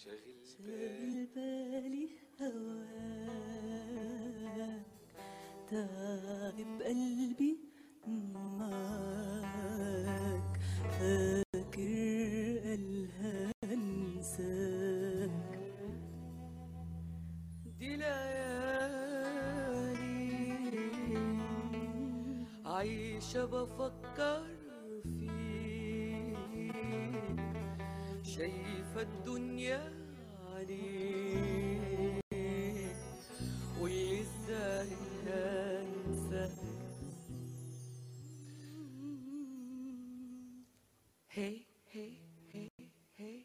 شاغل بالي هواك تعب قلبي معاك فاكر قالها انساك دي ليالي عايشة بفكر فيك شايفة الدنيا عليك واللي ازاي هنساك هي هي هي هي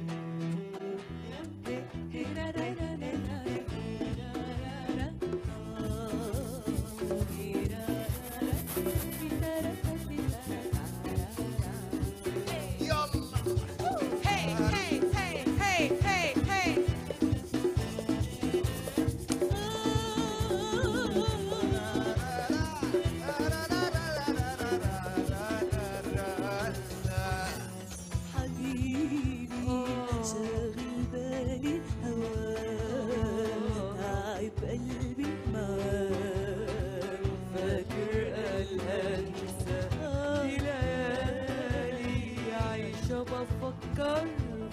Hey, hey, hey, hey, hey, hey. حبيبي شاغل بالي هواك تعب قلبي معاك فاكر قالها انسى دي ليالي عايشة بفكر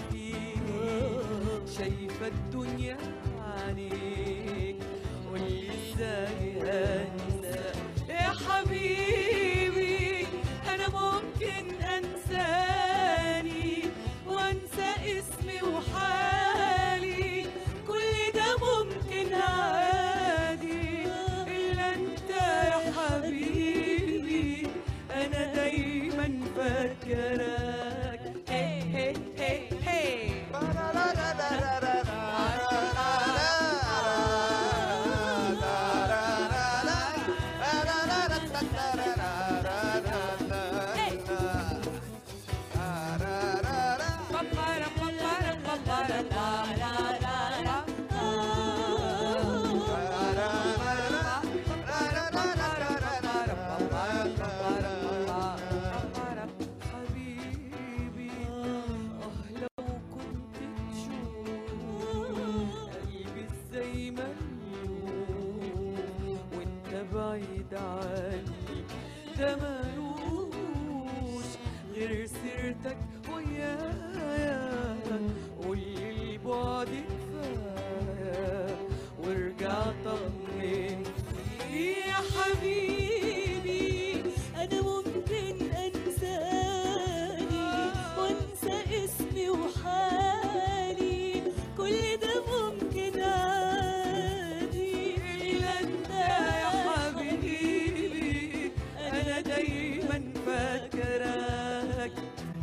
فيك شايفة الدنيا عليك واللي ازاي انسى يا حبيبي انا ممكن انساني وانسى اسمي وحالي كل ده ممكن عادي الا انت يا حبيبي انا دايما فاكرك هي هي هي هي Papara, papara, papara, papara. حبيبي اه لو كنت تشوف قلبي ازاي مليون وانت بعيد عني ده ملوش غير سيرتك ويايا قولي البعد كفايه وارجع طمن يا حبيبي أنا ممكن أنساني وأنسى اسمي وحالي كل ده ممكن عادي إلا أنت يا حبيبي أنا دايما فاكرك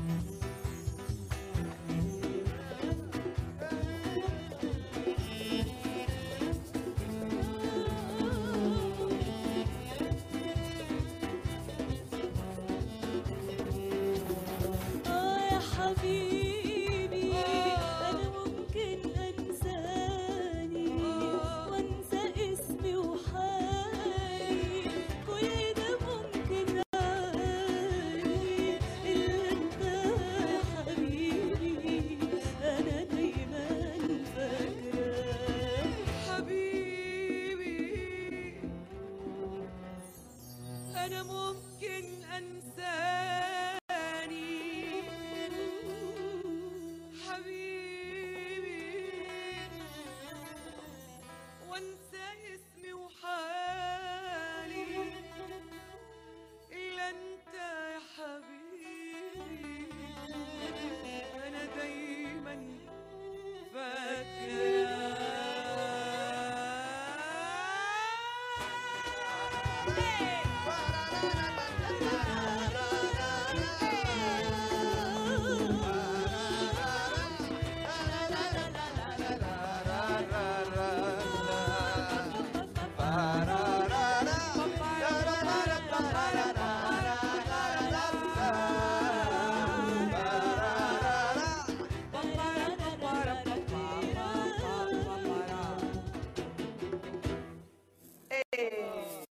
آه يا حبيبي أنا ممكن أنساني وأنسى اسمي وحالي كل ده ممكن عادي إلا أنت يا حبيبي أنا دايما فاكراك حبيبي أنا ممكن أنساني حبيبي وأنسى اسمي وحالي إلا أنت يا حبيبي أنا دايما فاكرة